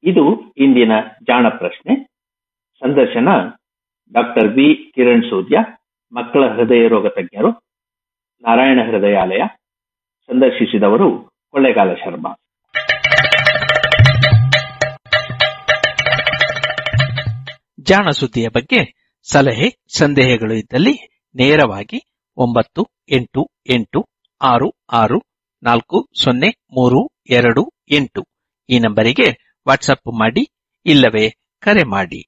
ಇದು ಇಂದಿನ ಜಾಣ ಪ್ರಶ್ನೆ ಸಂದರ್ಶನ ಡಾಕ್ಟರ್ ವಿ ಕಿರಣ್ ಸೂರ್ಯ ಮಕ್ಕಳ ಹೃದಯ ರೋಗ ತಜ್ಞರು ನಾರಾಯಣ ಹೃದಯಾಲಯ ಸಂದರ್ಶಿಸಿದವರು ಕೊಳ್ಳೇಗಾಲ ಶರ್ಮಾ ಜಾಣ ಸುದ್ದಿಯ ಬಗ್ಗೆ ಸಲಹೆ ಸಂದೇಹಗಳು ಇದ್ದಲ್ಲಿ ನೇರವಾಗಿ ಒಂಬತ್ತು ಎಂಟು ಎಂಟು ಆರು ಆರು ನಾಲ್ಕು ಸೊನ್ನೆ ಮೂರು ಎರಡು ಎಂಟು ಈ ನಂಬರಿಗೆ ವಾಟ್ಸಪ್ ಮಾಡಿ ಇಲ್ಲವೇ ಕರೆ ಮಾಡಿ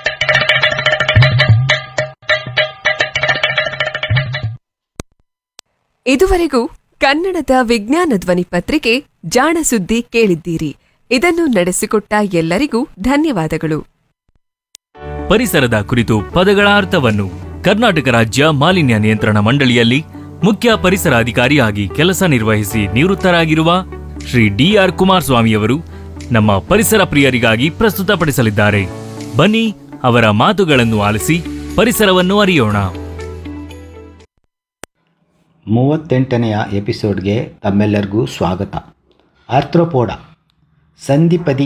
ಇದುವರೆಗೂ ಕನ್ನಡದ ವಿಜ್ಞಾನ ಧ್ವನಿ ಪತ್ರಿಕೆ ಜಾಣ ಸುದ್ದಿ ಕೇಳಿದ್ದೀರಿ ಇದನ್ನು ನಡೆಸಿಕೊಟ್ಟ ಎಲ್ಲರಿಗೂ ಧನ್ಯವಾದಗಳು ಪರಿಸರದ ಕುರಿತು ಪದಗಳ ಅರ್ಥವನ್ನು ಕರ್ನಾಟಕ ರಾಜ್ಯ ಮಾಲಿನ್ಯ ನಿಯಂತ್ರಣ ಮಂಡಳಿಯಲ್ಲಿ ಮುಖ್ಯ ಪರಿಸರ ಅಧಿಕಾರಿಯಾಗಿ ಕೆಲಸ ನಿರ್ವಹಿಸಿ ನಿವೃತ್ತರಾಗಿರುವ ಶ್ರೀ ಡಿಆರ್ ಕುಮಾರಸ್ವಾಮಿಯವರು ನಮ್ಮ ಪರಿಸರ ಪ್ರಿಯರಿಗಾಗಿ ಪ್ರಸ್ತುತಪಡಿಸಲಿದ್ದಾರೆ ಬನ್ನಿ ಅವರ ಮಾತುಗಳನ್ನು ಆಲಿಸಿ ಪರಿಸರವನ್ನು ಅರಿಯೋಣ ಮೂವತ್ತೆಂಟನೆಯ ಎಪಿಸೋಡ್ಗೆ ತಮ್ಮೆಲ್ಲರಿಗೂ ಸ್ವಾಗತ ಆರ್ಥ್ರೋಪೋಡ ಸಂಧಿಪದಿ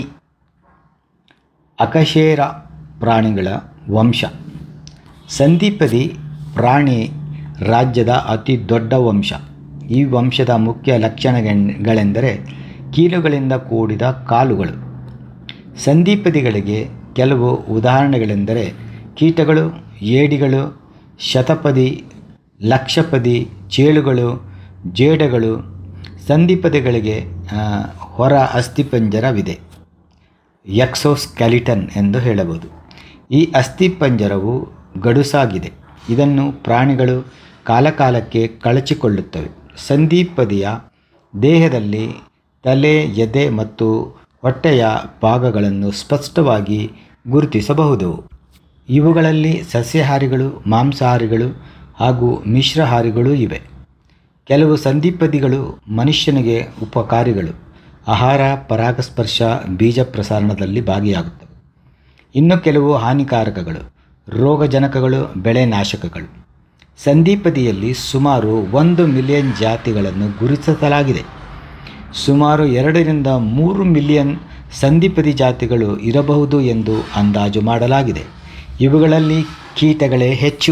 ಅಕಶೇರ ಪ್ರಾಣಿಗಳ ವಂಶ ಸಂಧಿಪದಿ ಪ್ರಾಣಿ ರಾಜ್ಯದ ಅತಿ ದೊಡ್ಡ ವಂಶ ಈ ವಂಶದ ಮುಖ್ಯ ಲಕ್ಷಣಗಳೆಂದರೆ ಕೀಲುಗಳಿಂದ ಕೂಡಿದ ಕಾಲುಗಳು ಸಂಧಿಪದಿಗಳಿಗೆ ಕೆಲವು ಉದಾಹರಣೆಗಳೆಂದರೆ ಕೀಟಗಳು ಏಡಿಗಳು ಶತಪದಿ ಲಕ್ಷಪದಿ ಚೇಳುಗಳು ಜೇಡಗಳು ಸಂಧಿಪದಿಗಳಿಗೆ ಆ, ಹೊರ ಅಸ್ಥಿಪಂಜರವಿದೆ ಎಕ್ಸೋಸ್ಕೆಲಿಟನ್ ಎಂದು ಹೇಳಬಹುದು ಈ ಅಸ್ಥಿಪಂಜರವು ಗಡುಸಾಗಿದೆ ಇದನ್ನು ಪ್ರಾಣಿಗಳು ಕಾಲಕಾಲಕ್ಕೆ ಕಳಚಿಕೊಳ್ಳುತ್ತವೆ ಸಂಧಿಪದಿಯ ದೇಹದಲ್ಲಿ ತಲೆ ಎದೆ ಮತ್ತು ಹೊಟ್ಟೆಯ ಭಾಗಗಳನ್ನು ಸ್ಪಷ್ಟವಾಗಿ ಗುರುತಿಸಬಹುದು ಇವುಗಳಲ್ಲಿ ಸಸ್ಯಾಹಾರಿಗಳು ಮಾಂಸಾಹಾರಿಗಳು ಹಾಗೂ ಮಿಶ್ರಹಾರಿಗಳೂ ಇವೆ ಕೆಲವು ಸಂಧಿಪದಿಗಳು ಮನುಷ್ಯನಿಗೆ ಉಪಕಾರಿಗಳು ಆಹಾರ ಪರಾಗಸ್ಪರ್ಶ ಬೀಜ ಪ್ರಸಾರಣದಲ್ಲಿ ಭಾಗಿಯಾಗುತ್ತವೆ ಇನ್ನು ಕೆಲವು ಹಾನಿಕಾರಕಗಳು ರೋಗಜನಕಗಳು ಬೆಳೆ ನಾಶಕಗಳು ಸಂಧಿಪದಿಯಲ್ಲಿ ಸುಮಾರು ಒಂದು ಮಿಲಿಯನ್ ಜಾತಿಗಳನ್ನು ಗುರುತಿಸಲಾಗಿದೆ ಸುಮಾರು ಎರಡರಿಂದ ಮೂರು ಮಿಲಿಯನ್ ಸಂಧಿಪದಿ ಜಾತಿಗಳು ಇರಬಹುದು ಎಂದು ಅಂದಾಜು ಮಾಡಲಾಗಿದೆ ಇವುಗಳಲ್ಲಿ ಕೀಟಗಳೇ ಹೆಚ್ಚು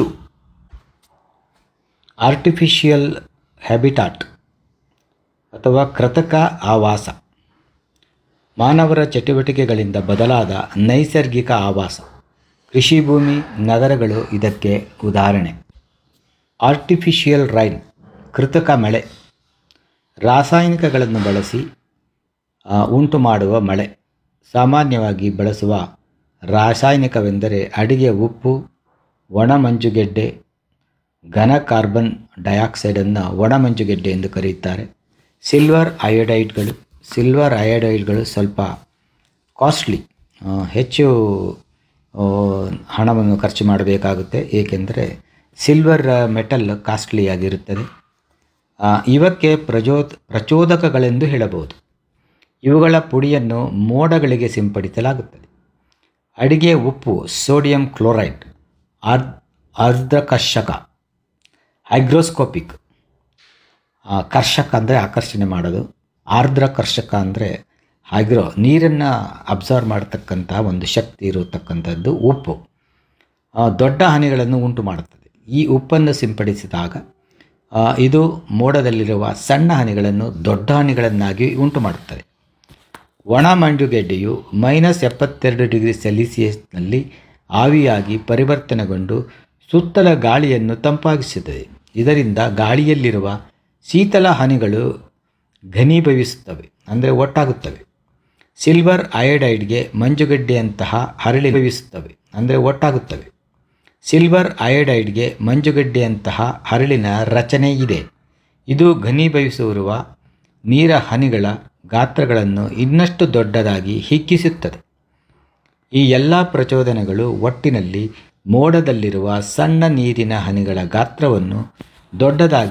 ಆರ್ಟಿಫಿಷಿಯಲ್ ಹ್ಯಾಬಿಟಾಟ್ ಅಥವಾ ಕೃತಕ ಆವಾಸ ಮಾನವರ ಚಟುವಟಿಕೆಗಳಿಂದ ಬದಲಾದ ನೈಸರ್ಗಿಕ ಆವಾಸ ಕೃಷಿ ಭೂಮಿ ನಗರಗಳು ಇದಕ್ಕೆ ಉದಾಹರಣೆ ಆರ್ಟಿಫಿಷಿಯಲ್ ರೈನ್ ಕೃತಕ ಮಳೆ ರಾಸಾಯನಿಕಗಳನ್ನು ಬಳಸಿ ಆ, ಉಂಟು ಮಾಡುವ ಮಳೆ ಸಾಮಾನ್ಯವಾಗಿ ಬಳಸುವ ರಾಸಾಯನಿಕವೆಂದರೆ ಅಡಿಗೆ ಉಪ್ಪು ಒಣ ಮಂಜುಗೆಡ್ಡೆ ಘನ ಕಾರ್ಬನ್ ಡೈಆಕ್ಸೈಡನ್ನು ಒಣ ಮಂಜುಗೆಡ್ಡೆ ಎಂದು ಕರೆಯುತ್ತಾರೆ ಸಿಲ್ವರ್ ಅಯೋಡೈಡ್ಗಳು ಸಿಲ್ವರ್ ಅಯೋಡೈಡ್ಗಳು ಸ್ವಲ್ಪ ಕಾಸ್ಟ್ಲಿ ಹೆಚ್ಚು ಆ, ಹಣವನ್ನು ಖರ್ಚು ಮಾಡಬೇಕಾಗುತ್ತೆ ಏಕೆಂದರೆ ಸಿಲ್ವರ್ ಮೆಟಲ್ ಕಾಸ್ಟ್ಲಿಯಾಗಿರುತ್ತದೆ ಆ, ಇವಕ್ಕೆ ಪ್ರಚೋದ ಪ್ರಚೋದಕಗಳೆಂದು ಹೇಳಬಹುದು ಇವುಗಳ ಪುಡಿಯನ್ನು ಮೋಡಗಳಿಗೆ ಸಿಂಪಡಿಸಲಾಗುತ್ತದೆ ಅಡಿಗೆ ಉಪ್ಪು ಸೋಡಿಯಂ ಕ್ಲೋರೈಡ್ ಆರ್ ಆರ್ದ್ರಕರ್ಷಕ ಹೈಗ್ರೋಸ್ಕೋಪಿಕ್ ಆ, ಕರ್ಷಕ ಅಂದರೆ ಆಕರ್ಷಣೆ ಮಾಡೋದು ಆರ್ದ್ರ ಕರ್ಷಕ ಅಂದರೆ ಹೈಗ್ರೋ ನೀರನ್ನು ಅಬ್ಸರ್ವ್ ಮಾಡತಕ್ಕಂಥ ಒಂದು ಶಕ್ತಿ ಇರತಕ್ಕಂಥದ್ದು ಉಪ್ಪು ಆ, ದೊಡ್ಡ ಹಾನಿಗಳನ್ನು ಉಂಟು ಮಾಡುತ್ತದೆ ಈ ಉಪ್ಪನ್ನು ಸಿಂಪಡಿಸಿದಾಗ ಆ, ಇದು ಮೋಡದಲ್ಲಿರುವ ಸಣ್ಣ ಹನಿಗಳನ್ನು ದೊಡ್ಡ ಹನಿಗಳನ್ನಾಗಿ ಉಂಟು ಮಾಡುತ್ತದೆ ಒಣ ಮಂಜುಗೆಡ್ಡೆಯು ಮೈನಸ್ ಎಪ್ಪತ್ತೆರಡು ಡಿಗ್ರಿ ಸೆಲ್ಸಿಯಸ್ನಲ್ಲಿ ಆವಿಯಾಗಿ ಪರಿವರ್ತನೆಗೊಂಡು ಸುತ್ತಲ ಗಾಳಿಯನ್ನು ತಂಪಾಗಿಸುತ್ತದೆ ಇದರಿಂದ ಗಾಳಿಯಲ್ಲಿರುವ ಶೀತಲ ಹನಿಗಳು ಘನೀಭವಿಸುತ್ತವೆ ಅಂದರೆ ಒಟ್ಟಾಗುತ್ತವೆ ಸಿಲ್ವರ್ ಅಯೋಡೈಡ್ಗೆ ಮಂಜುಗಡ್ಡೆಯಂತಹ ಹರಳಿ ಭವಿಸುತ್ತವೆ ಅಂದರೆ ಒಟ್ಟಾಗುತ್ತವೆ ಸಿಲ್ವರ್ ಅಯೋಡೈಡ್ಗೆ ಮಂಜುಗಡ್ಡೆಯಂತಹ ಹರಳಿನ ರಚನೆ ಇದೆ ಇದು ಘನೀಭವಿಸಿರುವ ನೀರ ಹನಿಗಳ ಗಾತ್ರಗಳನ್ನು ಇನ್ನಷ್ಟು ದೊಡ್ಡದಾಗಿ ಹಿಗ್ಗಿಸುತ್ತದೆ ಈ ಎಲ್ಲ ಪ್ರಚೋದನೆಗಳು ಒಟ್ಟಿನಲ್ಲಿ ಮೋಡದಲ್ಲಿರುವ ಸಣ್ಣ ನೀರಿನ ಹನಿಗಳ ಗಾತ್ರವನ್ನು ದೊಡ್ಡದಾಗಿ